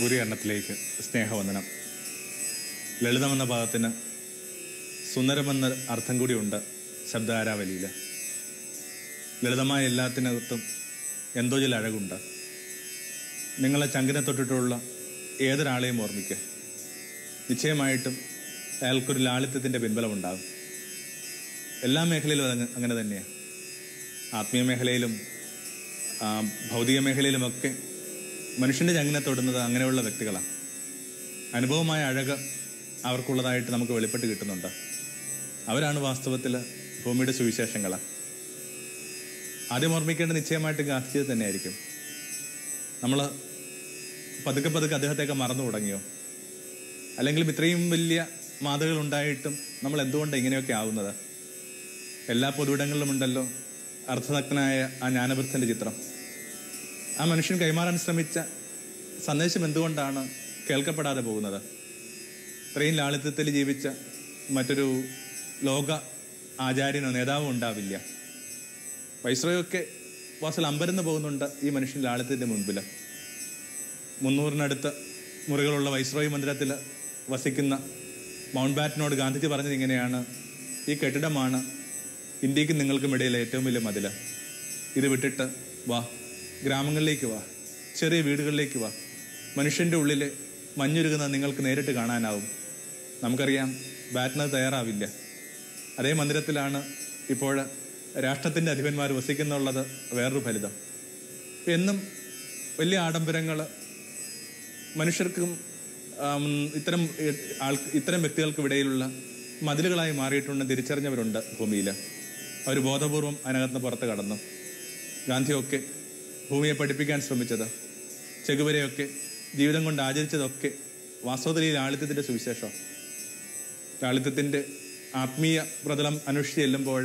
സൂര്യകരണത്തിലേക്ക് സ്നേഹവന്ദനം ലളിതമെന്ന പദത്തിന് സുന്ദരമെന്ന അർത്ഥം കൂടിയുണ്ട് ശബ്ദാരാവലിയിൽ ലളിതമായ എല്ലാത്തിനകത്തും എന്തോ ചില അഴകുണ്ട് നിങ്ങളെ ചങ്കിനെ തൊട്ടിട്ടുള്ള ഏതൊരാളെയും ഓർമ്മിക്കുക നിശ്ചയമായിട്ടും അയാൾക്കൊരു ലാളിത്യത്തിൻ്റെ പിൻബലമുണ്ടാകും എല്ലാ മേഖലയിലും അത് അങ്ങനെ തന്നെയാണ് ആത്മീയ മേഖലയിലും ആ, ഭൗതിക മേഖലയിലുമൊക്കെ മനുഷ്യൻ്റെ ചങ്ങിനെ തൊടുന്നത് അങ്ങനെയുള്ള വ്യക്തികളാണ് അനുഭവമായ അഴക് അവർക്കുള്ളതായിട്ട് നമുക്ക് വെളിപ്പെട്ട് കിട്ടുന്നുണ്ട് അവരാണ് വാസ്തവത്തിൽ ഭൂമിയുടെ സുവിശേഷങ്ങൾ ആദ്യം ഓർമ്മിക്കേണ്ട നിശ്ചയമായിട്ട് ഗാന്ധിജിയെ തന്നെയായിരിക്കും നമ്മൾ പതുക്കെ പതുക്കെ അദ്ദേഹത്തെയൊക്കെ മറന്നു തുടങ്ങിയോ അല്ലെങ്കിൽ ഇത്രയും വലിയ മാതകൾ ഉണ്ടായിട്ടും നമ്മൾ എന്തുകൊണ്ടാണ് ഇങ്ങനെയൊക്കെ ആവുന്നത് എല്ലാ പൊതുവിടങ്ങളിലും ഉണ്ടല്ലോ അർത്ഥനഗ്നായ ആ ജ്ഞാനവൃത്തൻ്റെ ചിത്രം ആ മനുഷ്യൻ കൈമാറാൻ ശ്രമിച്ച സന്ദേശം എന്തുകൊണ്ടാണ് കേൾക്കപ്പെടാതെ പോകുന്നത് ഇത്രയും ലാളിത്യത്തിൽ ജീവിച്ച മറ്റൊരു ലോക ആചാര്യനോ നേതാവോ ഉണ്ടാവില്ല വൈസ്രോയൊക്കെ വാസൽ അമ്പരന്ന് പോകുന്നുണ്ട് ഈ മനുഷ്യൻ ലാളിത്യത്തിൻ്റെ മുൻപിൽ മുന്നൂറിനടുത്ത് മുറികളുള്ള വൈസ്രോയി മന്ദിരത്തിൽ വസിക്കുന്ന മൗണ്ട് ബാറ്റിനോട് ഗാന്ധിജി പറഞ്ഞത് ഇങ്ങനെയാണ് ഈ കെട്ടിടമാണ് ഇന്ത്യക്കും നിങ്ങൾക്കും ഇടയിലെ ഏറ്റവും വലിയ മതിൽ ഇത് വിട്ടിട്ട് വാ ഗ്രാമങ്ങളിലേക്ക് വാ ചെറിയ വീടുകളിലേക്ക് വാ മനുഷ്യൻ്റെ ഉള്ളിൽ മഞ്ഞുരുകുന്നത് നിങ്ങൾക്ക് നേരിട്ട് കാണാനാവും നമുക്കറിയാം ബാറ്റിനത് തയ്യാറാവില്ല അതേ മന്ദിരത്തിലാണ് ഇപ്പോൾ രാഷ്ട്രത്തിൻ്റെ അധിപന്മാർ വസിക്കുന്നുള്ളത് വേറൊരു ഫലിതം എന്നും വലിയ ആഡംബരങ്ങൾ മനുഷ്യർക്കും ആം, ഇത്തരം ഏ, ആൾ ഇത്തരം വ്യക്തികൾക്കും ഇടയിലുള്ള മതിലുകളായി മാറിയിട്ടുണ്ടെന്ന് തിരിച്ചറിഞ്ഞവരുണ്ട് ഭൂമിയിൽ അവർ ബോധപൂർവം അതിനകത്ത് പുറത്ത് കടന്നു ഗാന്ധിയൊക്കെ ഭൂമിയെ പഠിപ്പിക്കാൻ ശ്രമിച്ചത് ചെകുവരെയൊക്കെ ജീവിതം കൊണ്ട് ആചരിച്ചതൊക്കെ വാസ്തവത്തിൽ ഈ ലാളിത്യത്തിൻ്റെ സുവിശേഷം ലാളിത്യത്തിൻ്റെ ആത്മീയ പ്രതലം അന്വേഷിച്ച് ചെല്ലുമ്പോൾ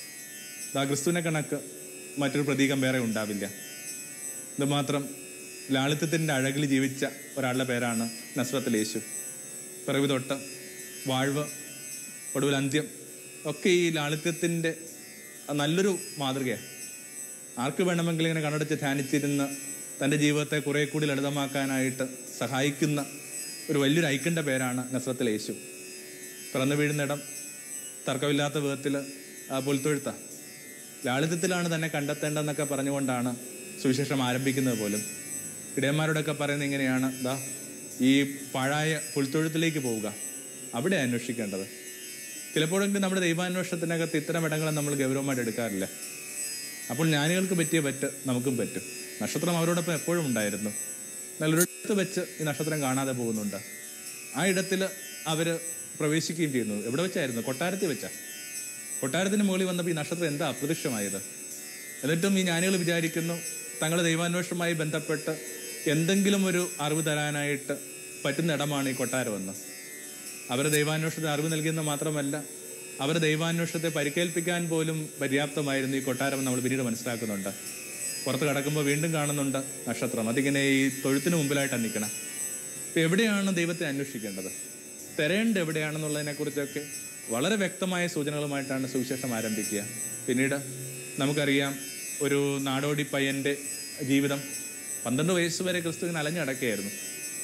ദാ ക്രിസ്തുവിനെ കണക്ക് മറ്റൊരു പ്രതീകം വേറെ ഉണ്ടാവില്ല ഇതുമാത്രം ലാളിത്യത്തിൻ്റെ അഴകിൽ ജീവിച്ച ഒരാളുടെ പേരാണ് നസ്രത്തിൽ യേശു പിറവി തൊട്ട് വാഴ്വ് ഒടുവിൽ അന്ത്യം ഒക്കെ ഈ ലാളിത്യത്തിൻ്റെ നല്ലൊരു മാതൃകയാണ് ആർക്ക് വേണമെങ്കിലും ഇങ്ങനെ കണ്ണടച്ച് ധ്യാനിച്ചിരുന്ന് തൻ്റെ ജീവിതത്തെ കുറേ കൂടി ലളിതമാക്കാനായിട്ട് സഹായിക്കുന്ന ഒരു വലിയൊരു ഐക്കൻ്റെ പേരാണ് നസ്രത്തിൽ യേശു പിറന്നു വീഴുന്നിടം തർക്കമില്ലാത്ത വിധത്തിൽ പുൽത്തൊഴുത്ത ലാളിത്യത്തിലാണ് തന്നെ കണ്ടെത്തേണ്ടതെന്നൊക്കെ പറഞ്ഞുകൊണ്ടാണ് സുവിശേഷം ആരംഭിക്കുന്നത് പോലും ഇടയന്മാരോടൊക്കെ പറയുന്നത് ഇങ്ങനെയാണ് ദാ ഈ പാഴായ പുൽത്തൊഴുത്തിലേക്ക് പോവുക അവിടെ അന്വേഷിക്കേണ്ടത് ചിലപ്പോഴെങ്കിലും നമ്മുടെ ദൈവാന്വേഷണത്തിനകത്ത് ഇത്തരം ഇടങ്ങളെ നമ്മൾ ഗൗരവമായിട്ട് എടുക്കാറില്ല അപ്പോൾ ജ്ഞാനികൾക്ക് പറ്റിയ പറ്റ് നമുക്കും പറ്റും നക്ഷത്രം അവരോടൊപ്പം എപ്പോഴും ഉണ്ടായിരുന്നു എന്നാൽ ഒരിടത്ത് വെച്ച് ഈ നക്ഷത്രം കാണാതെ പോകുന്നുണ്ട് ആ ഇടത്തിൽ അവർ പ്രവേശിക്കുകയും ചെയ്യുന്നു എവിടെ വെച്ചായിരുന്നു കൊട്ടാരത്തിൽ വെച്ചാ കൊട്ടാരത്തിന് മുകളിൽ വന്നപ്പോൾ ഈ നക്ഷത്രം എന്താ അപ്രത്യക്ഷമായത് എന്നിട്ടും ഈ ജ്ഞാനികൾ വിചാരിക്കുന്നു തങ്ങളുടെ ദൈവാന്വേഷണവുമായി ബന്ധപ്പെട്ട് എന്തെങ്കിലും ഒരു അറിവ് തരാനായിട്ട് പറ്റുന്ന ഇടമാണ് ഈ കൊട്ടാരമെന്ന് അവരെ ദൈവാന്വേഷണത്തിന് അറിവ് നൽകിയെന്ന് മാത്രമല്ല അവരെ ദൈവാന്വേഷണത്തെ പരിക്കേൽപ്പിക്കാൻ പോലും പര്യാപ്തമായിരുന്നു ഈ കൊട്ടാരം നമ്മൾ പിന്നീട് മനസ്സിലാക്കുന്നുണ്ട് പുറത്ത് കടക്കുമ്പോൾ വീണ്ടും കാണുന്നുണ്ട് നക്ഷത്രം അതിങ്ങനെ ഈ തൊഴുത്തിന് മുമ്പിലായിട്ടാണ് നിൽക്കണം ഇപ്പം എവിടെയാണ് ദൈവത്തെ അന്വേഷിക്കേണ്ടത് തെരയേണ്ട എവിടെയാണെന്നുള്ളതിനെക്കുറിച്ചൊക്കെ വളരെ വ്യക്തമായ സൂചനകളുമായിട്ടാണ് സുവിശേഷം ആരംഭിക്കുക പിന്നീട് നമുക്കറിയാം ഒരു നാടോടി പയ്യൻ്റെ ജീവിതം പന്ത്രണ്ട് വയസ്സ് വരെ ക്രിസ്തുവിന് അലഞ്ഞടക്കുകയായിരുന്നു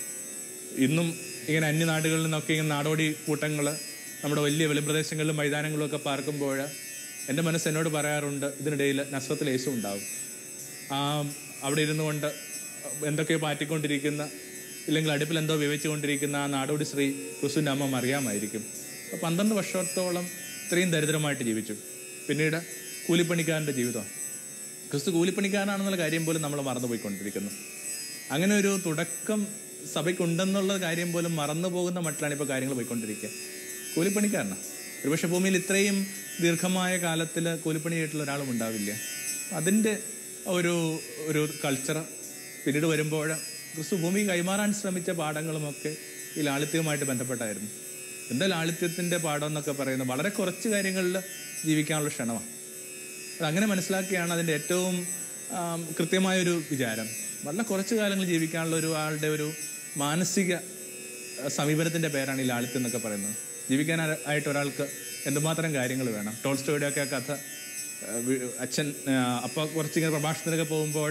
ഇന്നും ഇങ്ങനെ അന്യനാടുകളിൽ നിന്നൊക്കെ ഇങ്ങനെ നാടോടി കൂട്ടങ്ങൾ നമ്മുടെ വലിയ വെളിപ്രദേശങ്ങളിലും മൈതാനങ്ങളിലും ഒക്കെ പാർക്കുമ്പോൾ എൻ്റെ മനസ്സ് എന്നോട് പറയാറുണ്ട് ഇതിനിടയിൽ നസ്രത്തിൽ യേശു ഉണ്ടാവും ആ അവിടെ ഇരുന്നു കൊണ്ട് എന്തൊക്കെയോ പാറ്റിക്കൊണ്ടിരിക്കുന്ന ഇല്ലെങ്കിൽ അടുപ്പിൽ എന്തോ വിവച്ചുകൊണ്ടിരിക്കുന്ന ആ നാടോടി ശ്രീ ക്രിസ്തുവിൻ്റെ അമ്മ അറിയാമായിരിക്കും അപ്പോൾ പന്ത്രണ്ട് വർഷത്തോളം ഇത്രയും ദരിദ്രമായിട്ട് ജീവിച്ചു പിന്നീട് കൂലിപ്പണിക്കാരൻ്റെ ജീവിതം ക്രിസ്തു കൂലിപ്പണിക്കാരനാണെന്നുള്ള കാര്യം പോലും നമ്മൾ മറന്നുപോയിക്കൊണ്ടിരിക്കുന്നു അങ്ങനെ ഒരു തുടക്കം സഭയ്ക്കുണ്ടെന്നുള്ള കാര്യം പോലും മറന്നു പോകുന്ന മട്ടിലാണ് ഇപ്പോൾ കാര്യങ്ങൾ പോയിക്കൊണ്ടിരിക്കുക കൂലിപ്പണിക്കാരനാണ് ഒരുപക്ഷെ ഭൂമിയിൽ ഇത്രയും ദീർഘമായ കാലത്തിൽ കൂലിപ്പണി ചെയ്തിട്ടുള്ള ഒരാളും ഉണ്ടാവില്ല അതിൻ്റെ ഒരു ഒരു കൾച്ചർ പിന്നീട് വരുമ്പോൾ ക്രിസ്തു ഭൂമി കൈമാറാൻ ശ്രമിച്ച പാഠങ്ങളുമൊക്കെ ഈ ലാളിത്യവുമായിട്ട് ബന്ധപ്പെട്ടായിരുന്നു എന്താ ലാളിത്യത്തിൻ്റെ പാഠം എന്നൊക്കെ പറയുന്നത് വളരെ കുറച്ച് കാര്യങ്ങളിൽ ജീവിക്കാനുള്ള ക്ഷണമാണ് അതങ്ങനെ മനസ്സിലാക്കിയാണ് അതിൻ്റെ ഏറ്റവും ആം, കൃത്യമായൊരു വിചാരം വളരെ കുറച്ച് കാലങ്ങൾ ജീവിക്കാനുള്ള ഒരു ആളുടെ ഒരു മാനസിക ആ, സമീപനത്തിൻ്റെ പേരാണ് ഈ ലാളിത്യം എന്നൊക്കെ പറയുന്നത് ജീവിക്കാൻ ആ- ആയിട്ട് ഒരാൾക്ക് എന്തുമാത്രം കാര്യങ്ങൾ വേണം ടോൾസ്റ്റോയുടെ ഒക്കെ കഥ ആ, വി- അച്ഛൻ ആ, അപ്പ കുറച്ചിങ്ങനെ പ്രഭാഷണത്തിനൊക്കെ പോകുമ്പോൾ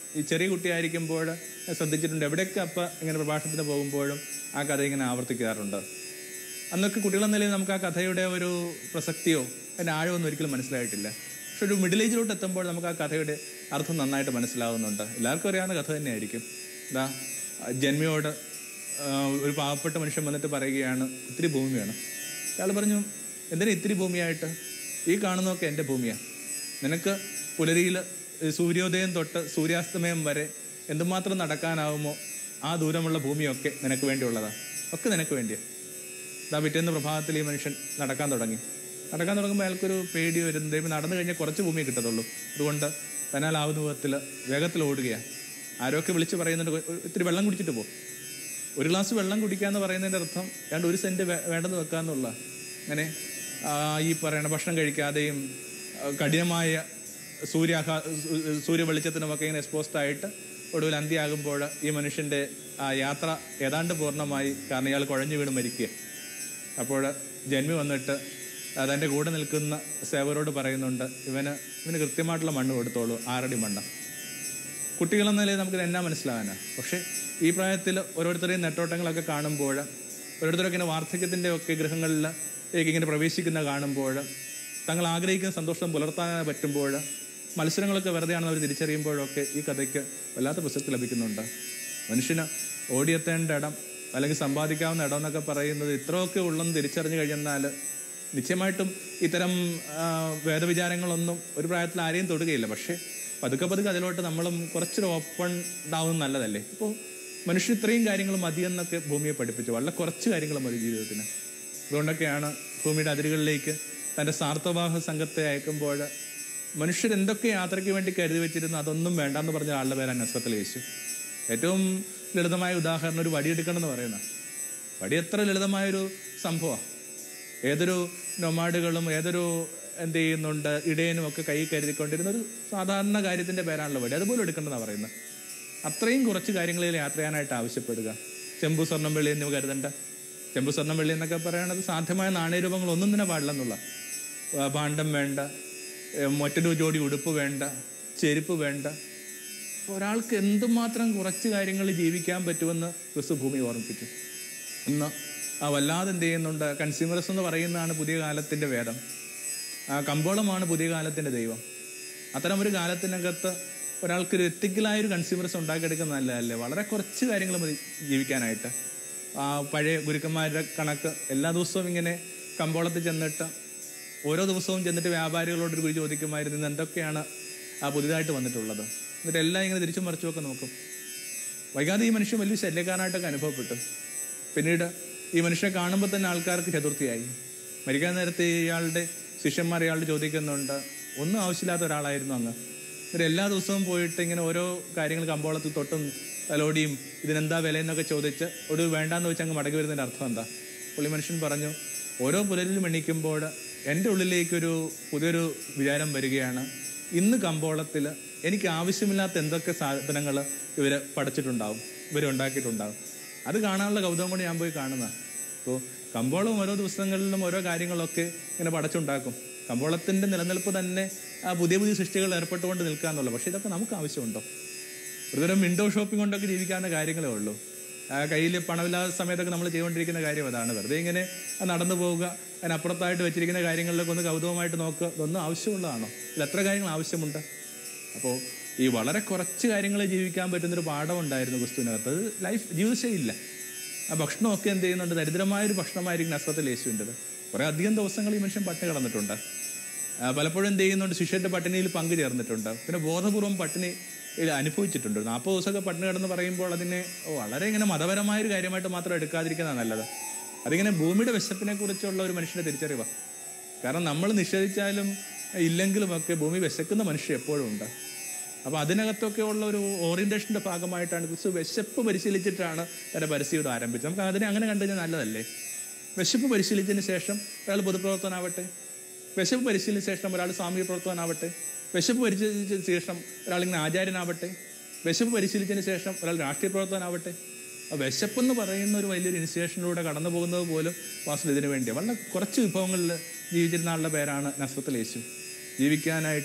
ഈ ചെറിയ കുട്ടിയായിരിക്കുമ്പോൾ ഞാൻ ശ്രദ്ധിച്ചിട്ടുണ്ട് എവിടെയൊക്കെ അപ്പം ഇങ്ങനെ പ്രഭാഷണത്തിന് പോകുമ്പോഴും ആ കഥ ഇങ്ങനെ ആവർത്തിക്കാറുണ്ട് അന്നൊക്കെ കുട്ടികളെന്ന നിലയിൽ നമുക്ക് ആ കഥയുടെ ഒരു പ്രസക്തിയോ അതിൻ്റെ ആഴമൊന്നും ഒരിക്കലും മനസ്സിലായിട്ടില്ല പക്ഷെ ഒരു മിഡിൽ ഏജിലോട്ട് എത്തുമ്പോൾ നമുക്ക് ആ കഥയുടെ അർത്ഥം നന്നായിട്ട് മനസ്സിലാവുന്നുണ്ട് എല്ലാവർക്കും അറിയാവുന്ന കഥ തന്നെയായിരിക്കും ഇതാ ജന്മിയോട് ആ, ഒരു പാവപ്പെട്ട മനുഷ്യൻ വന്നിട്ട് പറയുകയാണ് ഇത്തിരി ഭൂമി വേണം അയാൾ പറഞ്ഞു എന്തിനാ ഇത്തിരി ഭൂമിയായിട്ട് ഈ കാണുന്നതൊക്കെ എൻ്റെ ഭൂമിയാണ് നിനക്ക് പുലരിയിൽ സൂര്യോദയം തൊട്ട് സൂര്യാസ്തമയം വരെ എന്തുമാത്രം നടക്കാനാവുമോ ആ ദൂരമുള്ള ഭൂമിയൊക്കെ നിനക്ക് വേണ്ടിയുള്ളതാണ് ഒക്കെ നിനക്ക് വേണ്ടിയാണ് ഇതാ പിറ്റേന്ന് പ്രഭാതത്തിൽ ഈ മനുഷ്യൻ നടക്കാൻ തുടങ്ങി നടക്കാൻ തുടങ്ങുമ്പോൾ അയാൾക്കൊരു പേടി വരുന്നത് ദൈവം നടന്നു കഴിഞ്ഞാൽ കുറച്ച് ഭൂമിയെ കിട്ടത്തുള്ളൂ അതുകൊണ്ട് തന്നാലാവുന്ന വിധത്തിൽ വേഗത്തിൽ ഓടുകയാണ് ആരൊക്കെ വിളിച്ച് പറയുന്നുണ്ട് "ഒരു- ഇത്തിരി വെള്ളം കുടിച്ചിട്ട് പോ ഒരു ഗ്ലാസ് വെള്ളം കുടിക്കാന്ന് പറയുന്നതിൻ്റെ അർത്ഥം രണ്ട് ഒരു സെൻറ്റ് വേ- വേണ്ടെന്ന് വെക്കാന്നുള്ള അങ്ങനെ ആ, ഈ പറയണ ഭക്ഷണം കഴിക്കാതെയും ആ, കഠിനമായ സൂര്യാഘാ സൂ- സൂര്യ വെളിച്ചത്തിനുമൊക്കെ ഇങ്ങനെ എക്സ്പോസ്ഡ് ആയിട്ട് ഒടുവിൽ അന്ത്യയാകുമ്പോൾ ഈ മനുഷ്യൻ്റെ ആ യാത്ര ഏതാണ്ട് പൂർണ്ണമായി കാരണം ഇയാൾ കുഴഞ്ഞു വീണ് മരിക്കുക അപ്പോൾ ജന്മി വന്നിട്ട് തൻ്റെ കൂടെ നിൽക്കുന്ന സേവരോട് പറയുന്നുണ്ട് ഇവന് ഇവന് കൃത്യമായിട്ടുള്ള മണ്ണ് കൊടുത്തോളൂ ആറടി മണ്ണ് കുട്ടികളെന്ന നിലയിൽ നമുക്ക് എന്നാ മനസ്സിലാകാനാണ് പക്ഷേ ഈ പ്രായത്തിൽ ഓരോരുത്തരെയും നെട്ടോട്ടങ്ങളൊക്കെ കാണുമ്പോൾ ഓരോരുത്തരൊക്കെ ഇങ്ങനെ വാർദ്ധക്യത്തിൻ്റെ ഒക്കെ ഗൃഹങ്ങളിൽ ഇങ്ങനെ പ്രവേശിക്കുന്ന കാണുമ്പോൾ തങ്ങൾ ആഗ്രഹിക്കുന്ന സന്തോഷം പുലർത്താൻ പറ്റുമ്പോൾ മത്സരങ്ങളൊക്കെ വെറുതെയാണെന്ന് അവർ തിരിച്ചറിയുമ്പോഴൊക്കെ ഈ കഥയ്ക്ക് വല്ലാത്ത പ്രസക്തി ലഭിക്കുന്നുണ്ട് മനുഷ്യന് ഓടിയെത്തേണ്ട ഇടം അല്ലെങ്കിൽ സമ്പാദിക്കാവുന്ന ഇടം എന്നൊക്കെ പറയുന്നത് ഇത്രയൊക്കെ ഉള്ളെന്ന് തിരിച്ചറിഞ്ഞു കഴിഞ്ഞാൽ നിശ്ചയമായിട്ടും ഇത്തരം ആ, വേദവിചാരങ്ങളൊന്നും ഒരു പ്രായത്തിൽ ആരെയും തൊടുകയില്ല പക്ഷേ പതുക്കെ പതുക്കെ അതിലോട്ട് നമ്മളും കുറച്ചൊരു ഓപ്പൺ ഡൗൺ നല്ലതല്ലേ ഇപ്പോൾ മനുഷ്യൻ ഇത്രയും കാര്യങ്ങൾ മതിയെന്നൊക്കെ ഭൂമിയെ പഠിപ്പിച്ചു വളരെ കുറച്ച് കാര്യങ്ങൾ മതി ജീവിതത്തിന് അതുകൊണ്ടൊക്കെയാണ് ഭൂമിയുടെ അതിരുകളിലേക്ക് തൻ്റെ സാർത്ഥവാഹ സംഘത്തെ അയക്കുമ്പോൾ മനുഷ്യർ എന്തൊക്കെ യാത്രയ്ക്ക് വേണ്ടി കരുതി വെച്ചിരുന്നു അതൊന്നും വേണ്ടെന്ന് പറഞ്ഞ ആളുടെ പേരാണ് നസ്രത്തിൽ യേശു ഏറ്റവും ലളിതമായ ഉദാഹരണം ഒരു വടിയെടുക്കണം എന്ന് പറയുന്ന വടി എത്ര ലളിതമായൊരു സംഭവമാണ് ഏതൊരു നൊമാഡുകളും ഏതൊരു എന്ത് ചെയ്യുന്നുണ്ട് ഇടയനും ഒക്കെ കൈ കരുതിക്കൊണ്ടിരുന്ന ഒരു സാധാരണ കാര്യത്തിന്റെ പേരാണല്ലോ വടി അതുപോലെ എടുക്കേണ്ടതാണ് പറയുന്നത് അത്രയും കുറച്ച് കാര്യങ്ങളിൽ യാത്ര ചെയ്യാനായിട്ട് ആവശ്യപ്പെടുക ചെമ്പു സ്വർണ്ണം വെള്ളി എന്നിവ കരുതണ്ട ചെമ്പു സ്വർണ്ണം വെള്ളി എന്നൊക്കെ പറയണത് സാധ്യമായ നാണയരൂപങ്ങൾ ഒന്നും തന്നെ പാടില്ലെന്നുള്ള ആ, ഭാണ്ഡം വേണ്ട ഏ, മറ്റൊരു ജോഡി ഉടുപ്പ് വേണ്ട ചെരുപ്പ് വേണ്ട ഒരാൾക്ക് എന്തുമാത്രം കുറച്ച് കാര്യങ്ങൾ ജീവിക്കാൻ പറ്റുമെന്ന് ക്രിസ്തു ഭൂമി ഓർമ്മിപ്പിച്ചു ഇന്ന് ആ വല്ലാതെ എന്ത് ചെയ്യുന്നുണ്ട് കൺസ്യൂമറിസം എന്ന് പറയുന്നതാണ് പുതിയ കാലത്തിൻ്റെ വേദം ആ കമ്പോളമാണ് പുതിയ കാലത്തിൻ്റെ ദൈവം അത്തരം ഒരു കാലത്തിനകത്ത് ഒരാൾക്ക് ഒരു എത്തിക്കലായൊരു കൺസ്യൂമറിസം ഉണ്ടാക്കിയെടുക്കുന്നത് നല്ലതല്ലേ വളരെ കുറച്ച് കാര്യങ്ങൾ മതി ജീവിക്കാനായിട്ട് ആ പഴയ ഗുരുക്കന്മാരുടെ കണക്ക് എല്ലാ ദിവസവും ഇങ്ങനെ കമ്പോളത്തിൽ ചെന്നിട്ട് ഓരോ ദിവസവും ചെന്നിട്ട് വ്യാപാരികളോട് ഒരു കുഴി ചോദിക്കുമായിരുന്നു ഇന്ന് എന്തൊക്കെയാണ് ആ പുതിയതായിട്ട് വന്നിട്ടുള്ളത് എന്നിട്ട് എല്ലാം ഇങ്ങനെ തിരിച്ചും മറിച്ചുമൊക്കെ നോക്കും വൈകാതെ ഈ മനുഷ്യൻ വലിയ ശല്യക്കാരനായിട്ടൊക്കെ അനുഭവപ്പെട്ടു പിന്നീട് ഈ മനുഷ്യനെ കാണുമ്പോൾ തന്നെ ആൾക്കാർക്ക് ചതുർത്ഥിയായി മരിക്കാൻ നേരത്തെ ഇയാളുടെ ശിഷ്യന്മാർ ഇയാളുടെ ചോദിക്കുന്നുണ്ട് ഒന്നും ആവശ്യമില്ലാത്ത ഒരാളായിരുന്നു അങ്ങ് എന്നിട്ട് എല്ലാ ദിവസവും പോയിട്ട് ഇങ്ങനെ ഓരോ കാര്യങ്ങൾ കമ്പോളത്തിൽ തൊട്ടും തലോടിയും ഇതിനെന്താ വില എന്നൊക്കെ ചോദിച്ച് ഒരു വേണ്ടാന്ന് വെച്ച് അങ്ങ് മടങ്ങി വരുന്നതിൻ്റെ അർത്ഥം എന്താ പുള്ളി മനുഷ്യൻ പറഞ്ഞു ഓരോ പുലരിലും എണീക്കുമ്പോൾ എൻ്റെ ഉള്ളിലേക്കൊരു പുതിയൊരു വിചാരം വരികയാണ് ഇന്ന് കമ്പോളത്തിൽ എനിക്ക് ആവശ്യമില്ലാത്ത എന്തൊക്കെ സാധനങ്ങൾ ഇവർ പഠിച്ചിട്ടുണ്ടാവും ഇവർ ഉണ്ടാക്കിയിട്ടുണ്ടാവും അത് കാണാനുള്ള കൗതുകം കൊണ്ട് ഞാൻ പോയി കാണുന്ന അപ്പോൾ കമ്പോളം ഓരോ ദിവസങ്ങളിലും ഓരോ കാര്യങ്ങളൊക്കെ ഇങ്ങനെ പടച്ചുണ്ടാക്കും കമ്പോളത്തിൻ്റെ നിലനിൽപ്പ് തന്നെ ആ പുതിയ പുതിയ സൃഷ്ടികൾ ഏർപ്പെട്ടുകൊണ്ട് നിൽക്കുക എന്നുള്ളത് പക്ഷേ ഇതൊക്കെ നമുക്ക് ആവശ്യമുണ്ടോ ഒരുതരം വിൻഡോ ഷോപ്പിംഗ് കൊണ്ടൊക്കെ ജീവിക്കാവുന്ന കാര്യങ്ങളേ ഉള്ളൂ കയ്യിൽ പണമില്ലാത്ത സമയത്തൊക്കെ നമ്മൾ ചെയ്തുകൊണ്ടിരിക്കുന്ന കാര്യം അതാണ് വെറുതെ ഇങ്ങനെ ആ നടന്നു പോവുക അതിനപ്പുറത്തായിട്ട് വെച്ചിരിക്കുന്ന കാര്യങ്ങളിലൊക്കെ ഒന്ന് കൗതുകമായിട്ട് നോക്കുക ഇതൊന്നും ആവശ്യമുള്ളതാണോ ഇതിൽ എത്ര കാര്യങ്ങൾ ആവശ്യമുണ്ട് അപ്പോൾ ഈ വളരെ കുറച്ച് കാര്യങ്ങൾ ജീവിക്കാൻ പറ്റുന്നൊരു പാഠമുണ്ടായിരുന്നു ക്രിസ്തുവിനകത്ത് അത് ലൈഫ് ജീവിതശൈലില്ല ആ ഭക്ഷണമൊക്കെ എന്ത് ചെയ്യുന്നുണ്ട് ദരിദ്രമായൊരു ഭക്ഷണമായിരിക്കും നസ്രത്തിൽ യേശുവിൻ്റെത് കുറേ അധികം ദിവസങ്ങൾ ഈ മനുഷ്യൻ പട്ടിണി കിടന്നിട്ടുണ്ട് ആ, പലപ്പോഴും എന്ത് ചെയ്യുന്നുണ്ട് ശിഷ്യന്റെ പട്ടിണിയിൽ പങ്കു ചേർന്നിട്ടുണ്ട് പിന്നെ ബോധപൂർവം പട്ടിണി ഇത് അനുഭവിച്ചിട്ടുണ്ട് നാൽപ്പത് ദിവസമൊക്കെ പട്ടിണി കിടന്ന് പറയുമ്പോൾ അതിനെ വളരെ ഇങ്ങനെ മതപരമായ ഒരു കാര്യമായിട്ട് മാത്രം എടുക്കാതിരിക്കുന്നതാണ് നല്ലത് അതിങ്ങനെ ഭൂമിയുടെ വിശപ്പിനെ കുറിച്ചുള്ള ഒരു മനുഷ്യന്റെ തിരിച്ചറിവാണ് കാരണം നമ്മൾ നിഷേധിച്ചാലും ഇല്ലെങ്കിലും ഒക്കെ ഭൂമി വിശക്കുന്ന മനുഷ്യർ എപ്പോഴും ഉണ്ട് അപ്പോൾ അതിനകത്തൊക്കെ ഉള്ള ഒരു ഓറിയന്റേഷന്റെ ഭാഗമായിട്ടാണ് ക്രിസ്തു വിശപ്പ് പരിശീലിച്ചിട്ടാണ് തന്റെ പരസ്യവിധം ആരംഭിച്ചത് നമുക്ക് അതിനെ അങ്ങനെ കണ്ടു കഴിഞ്ഞാൽ നല്ലതല്ലേ വിശപ്പ് പരിശീലിച്ചതിന് ശേഷം ഒരാൾ പൊതുപ്രവർത്തനാവട്ടെ വിശപ്പ് പരിശീലിച്ച ശേഷം ഒരാൾ സാമൂഹ്യ പ്രവർത്തകനാവട്ടെ വിശപ്പ് പരിശീലിച്ച ശേഷം ഒരാൾ ഇങ്ങനെ ആചാര്യനാവട്ടെ വിശപ്പ് പരിശീലിച്ചതിന് ശേഷം ഒരാൾ രാഷ്ട്രീയ പ്രവർത്തകനാവട്ടെ ആ വിശപ്പെന്ന് പറയുന്ന ഒരു വലിയൊരു ഇനിഷ്യേഷനിലൂടെ കടന്നു പോകുന്നത് പോലും വാസ്തു ഇതിനു വേണ്ടിയാണ് വളരെ കുറച്ച് വിഭവങ്ങളിൽ ജീവിച്ചിരുന്ന ആളുടെ പേരാണ് നസ്രത്തിൽ യേശു ജീവിക്കാനായിട്ട്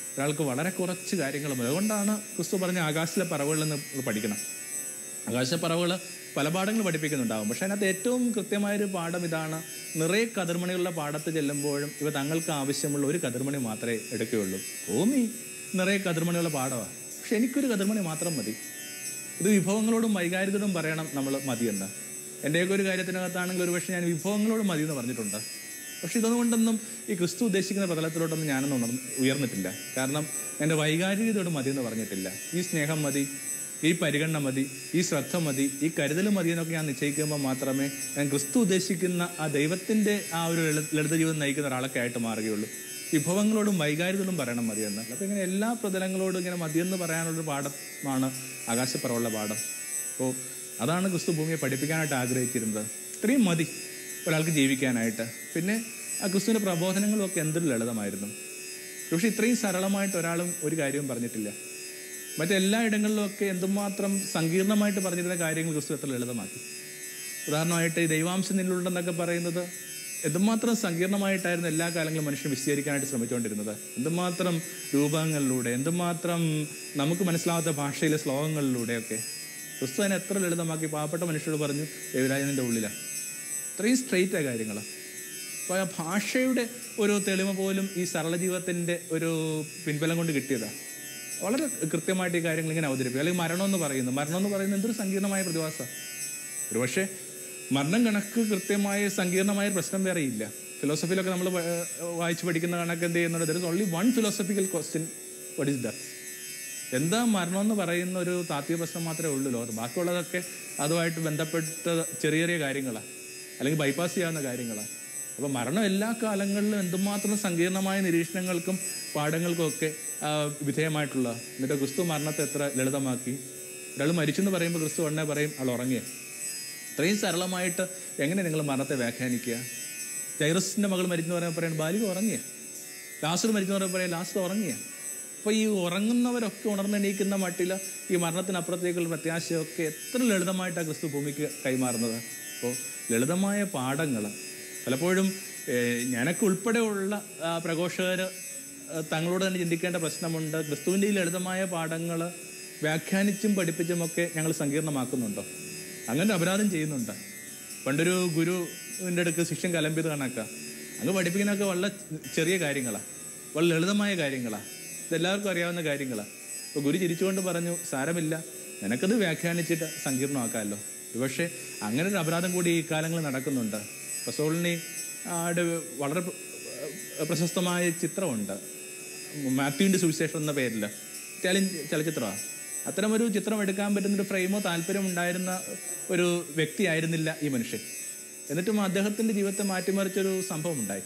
ഒരാൾക്ക് വളരെ കുറച്ച് കാര്യങ്ങൾ മതി അതുകൊണ്ടാണ് ക്രിസ്തു പറഞ്ഞ ആകാശത്തിലെ പറവുകളിൽ നിന്ന് നമ്മൾ പഠിക്കണം ആകാശപ്പറവുകൾ പല പാഠങ്ങൾ പഠിപ്പിക്കുന്നുണ്ടാവും പക്ഷെ അതിനകത്ത് ഏറ്റവും കൃത്യമായൊരു പാഠം ഇതാണ് നിറയെ കതിർമണിയുള്ള പാടത്ത് ചെല്ലുമ്പോഴും ഇവ തങ്ങൾക്ക് ആവശ്യമുള്ള ഒരു കതിർമണി മാത്രമേ എടുക്കുകയുള്ളൂ ഭൂമി നിറയെ കതിർമണിയുള്ള പാടമാണ് പക്ഷെ എനിക്കൊരു കതിർമണി മാത്രം മതി ഇത് വിഭവങ്ങളോടും വൈകാരികതയും പറയണം നമ്മൾ മതിയെന്ന് എൻ്റെയൊക്കെ ഒരു കാര്യത്തിനകത്താണെങ്കിൽ ഒരു പക്ഷേ ഞാൻ വിഭവങ്ങളോട് മതി എന്ന് പറഞ്ഞിട്ടുണ്ട് പക്ഷെ ഇതൊന്നുകൊണ്ടൊന്നും ഈ ക്രിസ്തു ഉദ്ദേശിക്കുന്ന പ്രതലത്തിലോട്ടൊന്നും ഞാനൊന്നും ഉണർന്ന് ഉയർന്നിട്ടില്ല കാരണം എൻ്റെ വൈകാരികതയോട് മതി എന്ന് പറഞ്ഞിട്ടില്ല ഈ സ്നേഹം മതി ഈ പരിഗണന മതി ഈ ശ്രദ്ധ മതി ഈ കരുതൽ മതി എന്നൊക്കെ ഞാൻ നിശ്ചയിക്കുമ്പോൾ മാത്രമേ ഞാൻ ക്രിസ്തു ഉദ്ദേശിക്കുന്ന ആ ദൈവത്തിൻ്റെ ആ ഒരു ലളിത ലളിത ജീവിതം നയിക്കുന്ന ഒരാളൊക്കെ ആയിട്ട് മാറുകയുള്ളൂ വിഭവങ്ങളോടും വൈകാരികതയോടും പറയണം മതിയെന്ന് അപ്പോൾ ഇങ്ങനെ എല്ലാ പ്രതലങ്ങളോടും ഇങ്ങനെ മതിയെന്ന് പറയാനുള്ളൊരു പാഠമാണ് ആകാശപ്പുറമുള്ള പാഠം അപ്പോൾ അതാണ് ക്രിസ്തു ഭൂമിയെ പഠിപ്പിക്കാനായിട്ട് ആഗ്രഹിച്ചിരുന്നത് ഇത്രയും മതി ഒരാൾക്ക് ജീവിക്കാനായിട്ട് പിന്നെ ആ ക്രിസ്തുവിൻ്റെ പ്രബോധനങ്ങളും ഒക്കെ എന്തൊരു ലളിതമായിരുന്നു പക്ഷെ ഇത്രയും സരളമായിട്ട് ഒരാളും ഒരു കാര്യവും പറഞ്ഞിട്ടില്ല മറ്റെല്ലാ ഇടങ്ങളിലും ഒക്കെ എന്തുമാത്രം സങ്കീർണമായിട്ട് പറഞ്ഞിരുന്ന കാര്യങ്ങൾ ക്രിസ്തു എത്ര ലളിതമാക്കി ഉദാഹരണമായിട്ട് ഈ ദൈവാംശം നിന്നിലുണ്ടെന്നൊക്കെ പറയുന്നത് എന്തുമാത്രം സങ്കീർണമായിട്ടായിരുന്നു എല്ലാ കാലങ്ങളും മനുഷ്യൻ വിശദീകരിക്കാനായിട്ട് ശ്രമിച്ചുകൊണ്ടിരുന്നത് എന്തുമാത്രം രൂപങ്ങളിലൂടെ എന്തുമാത്രം നമുക്ക് മനസ്സിലാവാത്ത ഭാഷയിലെ ശ്ലോകങ്ങളിലൂടെയൊക്കെ ക്രിസ്തു അതിനെ എത്ര ലളിതമാക്കി പാവപ്പെട്ട മനുഷ്യരോട് പറഞ്ഞു ദേവരാജനൻ്റെ ഉള്ളിലാണ് ഇത്രയും സ്ട്രെയിറ്റായ കാര്യങ്ങൾ അപ്പോൾ ആ ഭാഷയുടെ ഒരു തെളിമ പോലും ഈ സരള ജീവിതത്തിൻ്റെ ഒരു പിൻബലം കൊണ്ട് കിട്ടിയതാണ് വളരെ കൃത്യമായിട്ട് ഈ കാര്യങ്ങൾ ഇങ്ങനെ അവതരിപ്പിക്കും അല്ലെങ്കിൽ മരണം എന്ന് പറയുന്നു മരണം എന്ന് പറയുന്നത് എന്തൊരു സങ്കീർണമായ പ്രതിഭാസമാണ് ഒരുപക്ഷെ മരണം കണക്ക് കൃത്യമായ സങ്കീർണമായ പ്രശ്നം വേറെ ഇല്ല ഫിലോസഫിയിലൊക്കെ നമ്മൾ വായിച്ച് പഠിക്കുന്ന കണക്ക് എന്ത് ചെയ്യുന്നുണ്ട് there is only one philosophical question what is death എന്താ മരണം എന്ന് പറയുന്ന ഒരു താത്വിക പ്രശ്നം മാത്രമേ ഉള്ളൂ ലോകത്ത് ബാക്കിയുള്ളതൊക്കെ അതുമായിട്ട് ബന്ധപ്പെട്ട ചെറിയ ചെറിയ കാര്യങ്ങളാണ് അല്ലെങ്കിൽ ബൈപ്പാസ് ചെയ്യാവുന്ന കാര്യങ്ങളാണ് അപ്പോൾ മരണം എല്ലാ കാലങ്ങളിലും എന്തുമാത്രം സങ്കീർണമായ നിരീക്ഷണങ്ങൾക്കും പാഠങ്ങൾക്കും ഒക്കെ ആ, വിധേയമായിട്ടുള്ള എന്നിട്ട് ക്രിസ്തു മരണത്തെ എത്ര ലളിതമാക്കി ഒരാൾ മരിച്ചു എന്ന് പറയുമ്പോൾ ക്രിസ്തു ഉടനെ പറയും ആൾ ഉറങ്ങിയ ഇത്രയും സരളമായിട്ട് എങ്ങനെ നിങ്ങൾ മരണത്തെ വ്യാഖ്യാനിക്കുക ജൈറസിൻ്റെ മകൾ മരിച്ചു എന്ന് പറയുമ്പോൾ പറയുന്നത് ബാലിക ഉറങ്ങിയ ലാസ്റ്റർ മരിച്ചു എന്ന് പറയുമ്പോൾ പറയാം ലാസ്റ്റർ ഉറങ്ങിയ അപ്പോൾ ഈ ഉറങ്ങുന്നവരൊക്കെ ഉണർന്നെണീക്കുന്ന മട്ടിൽ ഈ മരണത്തിനപ്പുറത്തേക്കുള്ള പ്രത്യാശയൊക്കെ എത്ര ലളിതമായിട്ടാണ് ക്രിസ്തു ഭൂമിക്ക് കൈമാറുന്നത് അപ്പോൾ ലളിതമായ പാഠങ്ങൾ പലപ്പോഴും ഏഹ്, ഞാനൊക്കെ ഉൾപ്പെടെയുള്ള ആ, പ്രഘോഷകർ ആ, തങ്ങളോട് തന്നെ ചിന്തിക്കേണ്ട പ്രശ്നമുണ്ട് ക്രിസ്തുവിൻ്റെ ഈ ലളിതമായ പാഠങ്ങൾ വ്യാഖ്യാനിച്ചും പഠിപ്പിച്ചുമൊക്കെ ഞങ്ങൾ സങ്കീർണമാക്കുന്നുണ്ടോ അങ്ങനെ അപരാധം ചെയ്യുന്നുണ്ട് പണ്ടൊരു ഗുരുവിൻ്റെ അടുക്ക് ശിഷ്യൻ കലമ്പിയത് കണക്ക അങ്ങ് പഠിപ്പിക്കുന്നതൊക്കെ വളരെ ചെറിയ കാര്യങ്ങളാണ് വളരെ ലളിതമായ കാര്യങ്ങളാണ് ഇതെല്ലാവർക്കും അറിയാവുന്ന കാര്യങ്ങളാണ് അപ്പോൾ ഗുരു ചിരിച്ചുകൊണ്ട് പറഞ്ഞു സാരമില്ല നിനക്കത് വ്യാഖ്യാനിച്ചിട്ട് സങ്കീർണമാക്കാമല്ലോ പക്ഷേ അങ്ങനെ ഒരു അപരാധം കൂടി ഈ കാലങ്ങളിൽ നടക്കുന്നുണ്ട് പസോളിനി ആടെ വളരെ പ്ര- പ്രശസ്തമായ ചിത്രമുണ്ട് മാത്യുവിൻ്റെ സുവിശേഷം എന്ന പേരിൽ ഇറ്റാലിയൻ ചലച്ചിത്രമാണ് അത്തരമൊരു ചിത്രം എടുക്കാൻ പറ്റുന്നൊരു ഫ്രെയിമോ താല്പര്യം ഉണ്ടായിരുന്ന ഒരു വ്യക്തിയായിരുന്നില്ല ഈ മനുഷ്യൻ എന്നിട്ടും അദ്ദേഹത്തിൻ്റെ ജീവിതത്തെ മാറ്റിമറിച്ചൊരു സംഭവം ഉണ്ടായി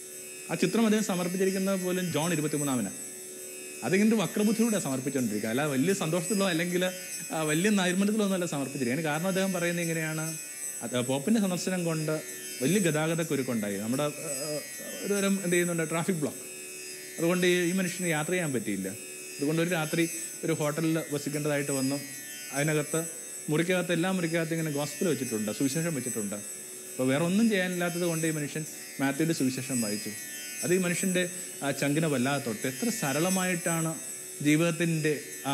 ആ ചിത്രം അദ്ദേഹം സമർപ്പിച്ചിരിക്കുന്നത് പോലും ജോൺ ഇരുപത്തിമൂന്നാമനാണ് അതിങ്ങനെ വക്രബുദ്ധിയിലൂടെ സമർപ്പിച്ചുകൊണ്ടിരിക്കുക അല്ല വലിയ സന്തോഷത്തിലോ അല്ലെങ്കിൽ ആ, വലിയ നൈർമല്യത്തിലോ ഒന്നുമല്ല സമർപ്പിച്ചിരിക്കുക കാരണം അദ്ദേഹം പറയുന്നത് ഇങ്ങനെയാണ് അത് പോപ്പിന്റെ സന്ദർശനം കൊണ്ട് വലിയ ഗതാഗത കുരുക്കുണ്ടായി നമ്മുടെ ആ, ഒരു തരം എന്ത് ചെയ്യുന്നുണ്ട് ട്രാഫിക് ബ്ലോക്ക് അതുകൊണ്ട് ഈ- ഈ മനുഷ്യന് യാത്ര ചെയ്യാൻ പറ്റിയില്ല അതുകൊണ്ട് ഒരു രാത്രി ഒരു ഹോട്ടലിൽ വസിക്കേണ്ടതായിട്ട് വന്നു അതിനകത്ത് മുറിക്കകത്ത് എല്ലാ മുറിക്കകത്ത് ഇങ്ങനെ ഗോസ്പിൽ വെച്ചിട്ടുണ്ട് സുവിശേഷം വെച്ചിട്ടുണ്ട് അപ്പോൾ വേറെ ഒന്നും ചെയ്യാനില്ലാത്തത് കൊണ്ട് ഈ മനുഷ്യൻ മാത്യുവിൻ്റെ സുവിശേഷം വായിച്ചു അത് ഈ മനുഷ്യൻ്റെ ആ ചങ്കിനെ വല്ലാതെ തൊട്ട് എത്ര സരളമായിട്ടാണ് ജീവിതത്തിൻ്റെ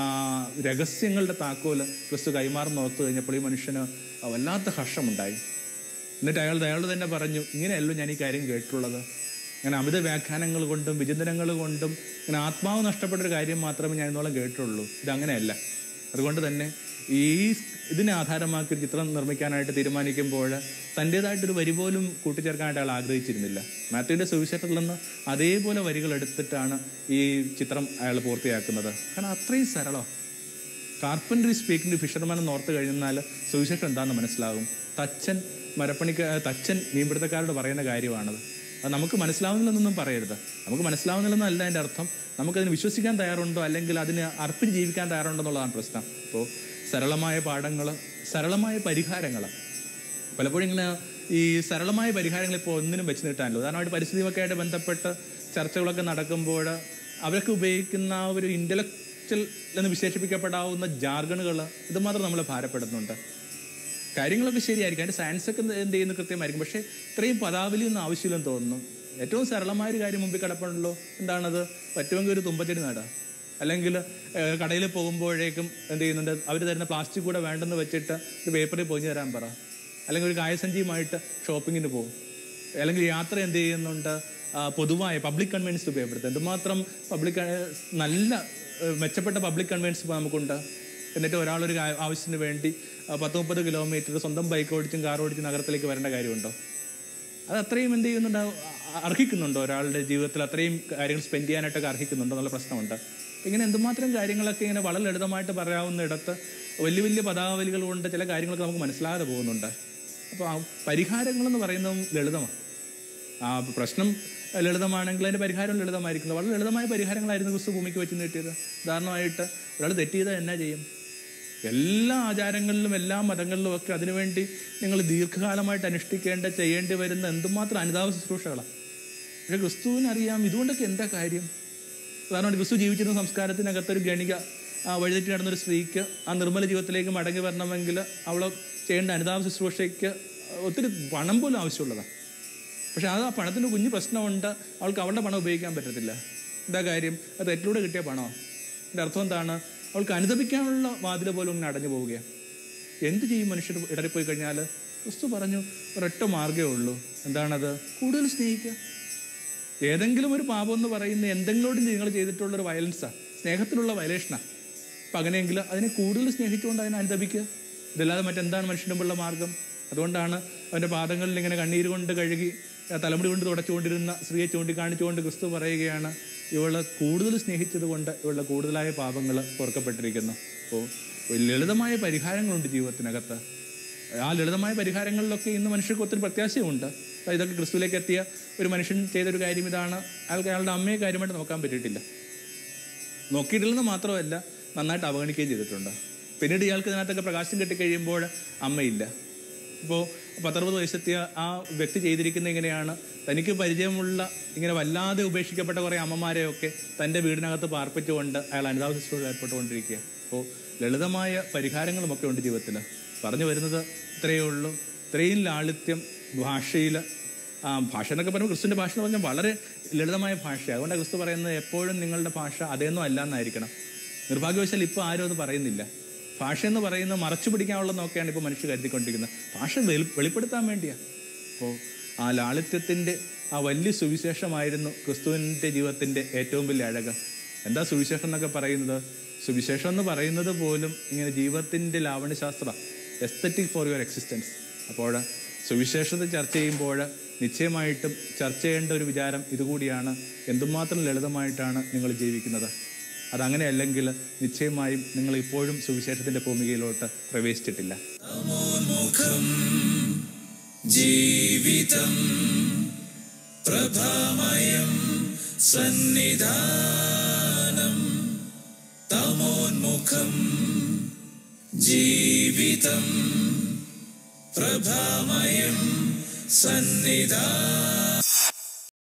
രഹസ്യങ്ങളുടെ താക്കോല് ക്രിസ്തു കൈമാറുന്ന ഓർത്ത് കഴിഞ്ഞപ്പോൾ ഈ മനുഷ്യന് വല്ലാത്ത ഹർഷമുണ്ടായി എന്നിട്ട് അയാൾ അയാൾ തന്നെ പറഞ്ഞു ഇങ്ങനെയല്ലോ ഞാൻ ഈ കാര്യം കേട്ടിട്ടുള്ളത് അങ്ങനെ അമിത വ്യാഖ്യാനങ്ങൾ കൊണ്ടും വിചിന്തനങ്ങൾ കൊണ്ടും ഇങ്ങനെ ആത്മാവ് നഷ്ടപ്പെട്ട ഒരു കാര്യം മാത്രമേ ഞാൻ ഇന്നോളം കേട്ടിട്ടുള്ളൂ ഇതങ്ങനെയല്ല അതുകൊണ്ട് തന്നെ ഈ ഇതിനെ ആധാരമാക്കി ഒരു ചിത്രം നിർമ്മിക്കാനായിട്ട് തീരുമാനിക്കുമ്പോൾ തൻ്റേതായിട്ടൊരു വരി പോലും കൂട്ടിച്ചേർക്കാനായിട്ട് അയാൾ ആഗ്രഹിച്ചിരുന്നില്ല മാത്യുവിൻ്റെ സുവിശേഷത്തിൽ നിന്ന് അതേപോലെ വരികൾ എടുത്തിട്ടാണ് ഈ ചിത്രം അയാൾ പൂർത്തിയാക്കുന്നത് കാരണം അത്രയും സരളം കാർപ്പൻട്രി സ്പീക്കിംഗ് ഫിഷർമാൻ എന്ന് ഓർത്ത് കഴിഞ്ഞാൽ സുവിശേഷം എന്താണെന്ന് മനസ്സിലാകും തച്ചൻ മരപ്പണിക്ക തച്ചൻ മീൻപിടുത്തക്കാരോട് പറയുന്ന കാര്യമാണത് അത് നമുക്ക് മനസ്സിലാവുന്നില്ലെന്നൊന്നും പറയരുത് നമുക്ക് മനസ്സിലാവുന്നില്ലെന്നല്ല അതിൻ്റെ അർത്ഥം നമുക്കതിന് വിശ്വസിക്കാൻ തയ്യാറുണ്ടോ അല്ലെങ്കിൽ അതിന് അർപ്പിച്ച് ജീവിക്കാൻ തയ്യാറുണ്ടോ എന്നുള്ളതാണ് പ്രശ്നം അപ്പോൾ സരളമായ പാഠങ്ങൾ സരളമായ പരിഹാരങ്ങൾ പലപ്പോഴും ഇങ്ങനെ ഈ സരളമായ പരിഹാരങ്ങൾ ഇപ്പോൾ ഒന്നിനും വെച്ച് നീട്ടാനല്ലോ ഉദാഹരണമായിട്ട് പരിസ്ഥിതിയൊക്കെ ആയിട്ട് ബന്ധപ്പെട്ട് ചർച്ചകളൊക്കെ നടക്കുമ്പോൾ അവരൊക്കെ ഉപയോഗിക്കുന്ന ആ ഒരു ഇൻ്റലക്ച്വൽ എന്ന് വിശേഷിപ്പിക്കപ്പെടാവുന്ന ജാർഗണുകൾ ഇതുമാത്രം നമ്മളെ ഭാരപ്പെടുന്നുണ്ട് കാര്യങ്ങളൊക്കെ ശരിയായിരിക്കും അതിൻ്റെ സയൻസൊക്കെ എന്ത് ചെയ്യുന്നത് കൃത്യമായിരിക്കും പക്ഷേ ഇത്രയും പദാവലിയൊന്നും ആവശ്യമില്ലെന്ന് തോന്നുന്നു ഏറ്റവും സരളമായ ഒരു കാര്യം മുമ്പിൽ കിടപ്പുണ്ടല്ലോ എന്താണത് പറ്റുമെങ്കിൽ ഒരു തുമ്പച്ചെടി നടാം അല്ലെങ്കിൽ കടയിൽ പോകുമ്പോഴേക്കും എന്ത് ചെയ്യുന്നുണ്ട് അവർ തരുന്ന പ്ലാസ്റ്റിക് കൂടെ വേണ്ടെന്ന് വെച്ചിട്ട് ഒരു പേപ്പറിൽ പൊതിഞ്ഞ് തരാൻ പറ അല്ലെങ്കിൽ ഒരു കായസഞ്ചിയുമായിട്ട് ഷോപ്പിങ്ങിന് പോകും അല്ലെങ്കിൽ യാത്ര എന്ത് ചെയ്യുന്നുണ്ട് ആ, പൊതുവായ പബ്ലിക് കൺവെൻസ് ഉപയോഗപ്പെടുത്തുക എന്തുമാത്രം പബ്ലിക് നല്ല ഏഹ്, മെച്ചപ്പെട്ട പബ്ലിക് കൺവെൻസ് ഇപ്പോൾ നമുക്കുണ്ട് എന്നിട്ട് ഒരാളൊരു കാ- ആവശ്യത്തിന് വേണ്ടി ആ, പത്ത് മുപ്പത് കിലോമീറ്റർ സ്വന്തം ബൈക്ക് ഓടിച്ചും കാർ ഓടിച്ചും നഗരത്തിലേക്ക് വരേണ്ട കാര്യമുണ്ടോ അത് അത്രയും എന്ത് ചെയ്യുന്നുണ്ട് അ- അർഹിക്കുന്നുണ്ടോ ഒരാളുടെ ജീവിതത്തിൽ അത്രയും കാര്യങ്ങൾ സ്പെൻഡ് ചെയ്യാനായിട്ടൊക്കെ അർഹിക്കുന്നുണ്ടോ എന്നുള്ള പ്രശ്നമുണ്ട് ഇങ്ങനെ എന്തുമാത്രം കാര്യങ്ങളൊക്കെ ഇങ്ങനെ വളരെ ലളിതമായിട്ട് പറയാവുന്ന ഇടത്ത് വലിയ വലിയ പദാവലികൾ കൊണ്ട് ചില കാര്യങ്ങളൊക്കെ നമുക്ക് മനസ്സിലാകാതെ പോകുന്നുണ്ട് അപ്പോൾ ആ പരിഹാരങ്ങളെന്ന് പറയുന്നതും ലളിതമാണ് ആ പ്രശ്നം ലളിതമാണെങ്കിൽ അതിൻ്റെ പരിഹാരം ലളിതമായിരിക്കുന്നത് വളരെ ലളിതമായ പരിഹാരങ്ങളായിരുന്നു ക്രിസ്തു ഭൂമിക്ക് വെച്ച് നീട്ടിയത് ഉദാഹരണമായിട്ട് ഒരാൾ തെറ്റ് ചെയ്താൽ എന്നാ ചെയ്യും എല്ലാ ആചാരങ്ങളിലും എല്ലാ മതങ്ങളിലും ഒക്കെ അതിനുവേണ്ടി നിങ്ങൾ ദീർഘകാലമായിട്ട് അനുഷ്ഠിക്കേണ്ട ചെയ്യേണ്ടി വരുന്ന എന്തുമാത്രം അനുതാപ ശുശ്രൂഷകളാണ് പക്ഷെ ക്രിസ്തുവിനറിയാം ഇതുകൊണ്ടൊക്കെ എന്താ കാര്യം ഉദാഹരണമായിട്ട് ക്രിസ്തു ജീവിച്ചിരുന്ന സംസ്കാരത്തിനകത്തൊരു ഗണിക ആ വഴിതെറ്റി നടന്നൊരു സ്ത്രീക്ക് ആ നിർമ്മല ജീവിതത്തിലേക്ക് മടങ്ങി വരണമെങ്കിൽ അവൾ ചെയ്യേണ്ട അനുതാപ ശുശ്രൂഷയ്ക്ക് ഒത്തിരി പണം പോലും ആവശ്യമുള്ളതാണ് പക്ഷെ അത് ആ പണത്തിന് കുഞ്ഞു പ്രശ്നമുണ്ട് അവൾക്ക് അവളുടെ പണം ഉപയോഗിക്കാൻ പറ്റത്തില്ല എന്താ കാര്യം അത് തെറ്റിലൂടെ കിട്ടിയ പണമാണ് എൻ്റെ അർത്ഥം എന്താണ് അവൾക്ക് അനുദപിക്കാനുള്ള വാതിൽ പോലും ഇങ്ങനെ അടഞ്ഞു പോവുകയാണ് എന്ത് ചെയ്യും മനുഷ്യർ ഇടറിപ്പോയി കഴിഞ്ഞാൽ ക്രിസ്തു പറഞ്ഞു ഒരൊറ്റ മാർഗ്ഗമേ ഉള്ളൂ എന്താണത് കൂടുതൽ സ്നേഹിക്കുക ഏതെങ്കിലും ഒരു പാപം എന്ന് പറയുന്ന എന്തെങ്കിലും നിങ്ങൾ ചെയ്തിട്ടുള്ളൊരു വയലൻസാണ് സ്നേഹത്തിലുള്ള വയലേഷനാണ് അപ്പം അങ്ങനെയെങ്കിൽ അതിനെ കൂടുതൽ സ്നേഹിച്ചുകൊണ്ട് അതിനെ അനുദപിക്കുക ഇതല്ലാതെ മറ്റെന്താണ് മനുഷ്യൻ്റെ മുമ്പുള്ള മാർഗം അതുകൊണ്ടാണ് അവൻ്റെ പാദങ്ങളിൽ ഇങ്ങനെ കണ്ണീര് കൊണ്ട് കഴുകി ആ തലമുടി കൊണ്ട് തുടച്ചുകൊണ്ടിരുന്ന സ്ത്രീയെ ചൂണ്ടിക്കാണിച്ചുകൊണ്ട് ക്രിസ്തു പറയുകയാണ് ഇവളെ കൂടുതൽ സ്നേഹിച്ചത് കൊണ്ട് ഇവളുടെ കൂടുതലായ പാപങ്ങൾ ഓർക്കപ്പെട്ടിരിക്കുന്നു അപ്പോൾ ലളിതമായ പരിഹാരങ്ങളുണ്ട് ജീവിതത്തിനകത്ത് ആ ലളിതമായ പരിഹാരങ്ങളിലൊക്കെ ഇന്ന് മനുഷ്യർക്ക് ഒത്തിരി പ്രത്യാശയുണ്ട് അപ്പോൾ ഇതൊക്കെ ക്രിസ്തുവിലേക്ക് എത്തിയ ഒരു മനുഷ്യൻ ചെയ്തൊരു കാര്യം ഇതാണ് അയാൾക്ക് അയാളുടെ അമ്മയെ കാര്യമായിട്ട് നോക്കാൻ പറ്റിയിട്ടില്ല നോക്കിയിട്ടില്ലെന്ന് മാത്രമല്ല നന്നായിട്ട് അവഗണിക്കുകയും ചെയ്തിട്ടുണ്ട് പിന്നീട് ഇയാൾക്ക് ഇതിനകത്തൊക്കെ പ്രകാശം കിട്ടിക്കഴിയുമ്പോൾ അമ്മയില്ല ഇപ്പോൾ പത്തറുപത് വയസ്സെത്തിയ ആ വ്യക്തി ചെയ്തിരിക്കുന്ന ഇങ്ങനെയാണ് തനിക്ക് പരിചയമുള്ള ഇങ്ങനെ വല്ലാതെ ഉപേക്ഷിക്കപ്പെട്ട കുറേ അമ്മമാരെയൊക്കെ തൻ്റെ വീടിനകത്ത് പാർപ്പിച്ചുകൊണ്ട് അയാൾ അനുതാപ ശുശ്രൂഷ ഏർപ്പെട്ടുകൊണ്ടിരിക്കുക അപ്പോൾ ലളിതമായ പരിഹാരങ്ങളുമൊക്കെ ഉണ്ട് ജീവിതത്തിൽ പറഞ്ഞു വരുന്നത് ഇത്രയേ ഉള്ളൂ ഇത്രയും ലാളിത്യം ഭാഷയിൽ ആ ഭാഷ എന്നൊക്കെ പറയുമ്പോൾ ക്രിസ്തുവിൻ്റെ ഭാഷ എന്ന് പറഞ്ഞാൽ വളരെ ലളിതമായ ഭാഷയാണ് അതുകൊണ്ടാണ് ക്രിസ്തു പറയുന്നത് എപ്പോഴും നിങ്ങളുടെ ഭാഷ അതേന്നും അല്ല എന്നായിരിക്കണം നിർഭാഗ്യവശാൽ ഇപ്പോൾ ആരും അത് പറയുന്നില്ല ഭാഷ എന്ന് പറയുന്നത് മറച്ചു പിടിക്കാനുള്ള നോക്കിയാണ് ഇപ്പോൾ മനുഷ്യർ കരുതിക്കൊണ്ടിരിക്കുന്നത് ഭാഷ വെളി വെളിപ്പെടുത്താൻ വേണ്ടിയാണ് അപ്പോൾ ആ ലാളിത്യത്തിൻ്റെ ആ വലിയ സുവിശേഷമായിരുന്നു ക്രിസ്തുവിൻ്റെ ജീവിതത്തിൻ്റെ ഏറ്റവും വലിയ അഴക് എന്താ സുവിശേഷം എന്നൊക്കെ പറയുന്നത് സുവിശേഷം എന്ന് പറയുന്നത് പോലും ഇങ്ങനെ ജീവിതത്തിൻ്റെ ലാവണ്യശാസ്ത്ര എസ്തറ്റിക് ഫോർ യുവർ എക്സിസ്റ്റൻസ് അപ്പോൾ സുവിശേഷത്തെ ചർച്ച ചെയ്യുമ്പോൾ നിശ്ചയമായിട്ടും ചർച്ച ചെയ്യേണ്ട ഒരു വിചാരം ഇതുകൂടിയാണ് എന്തുമാത്രം ലളിതമായിട്ടാണ് നിങ്ങൾ ജീവിക്കുന്നത് അതങ്ങനെയല്ലെങ്കിൽ നിശ്ചയമായും നിങ്ങൾ ഇപ്പോഴും സുവിശേഷത്തിൻ്റെ ഭൂമികയിലോട്ട് പ്രവേശിച്ചിട്ടില്ല മുഖം ജീവിതം പ്രഭാമയം സന്നിധാനം തമോന്മുഖം ജീവിതം പ്രഭാമയം സന്നിധാനം